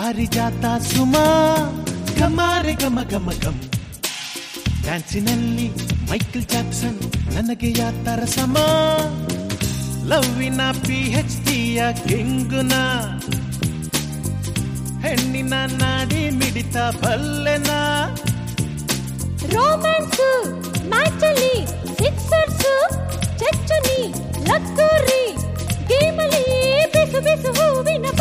ಪಾರಿಜಾತ ಸುಮ ಗಮಾರೆ ಗಮ ಗಮ ಗಮ್ ಡ್ಯಾನ್ಸಿನಲ್ಲಿ ಮೈಕಲ್ ಜಾಕ್ಸನ್ ನನಗೆ ಯಾತರ ಸಮ ಲವ್ವಿನ ಪಿ ಎಚ್ ಡಿಯ ಕೆಂಗುನ ಹೆಣ್ಣಿನ ನಾಡಿ ಮಿಡಿತ ಬಲ್ಲೆನ ರೋಮ್ಯಾನ್ಸ್ ಮ್ಯಾಚ್ ಅಲ್ಲಿ ಸಿಕ್ಸರ್ಸ್ ಚಚ್ಚನಿ ಲಕ್ಕೂರಿ ಗೇಮಲ್ಲಿ ಬಿಸು ಬಿಸು ಹೂವಿನ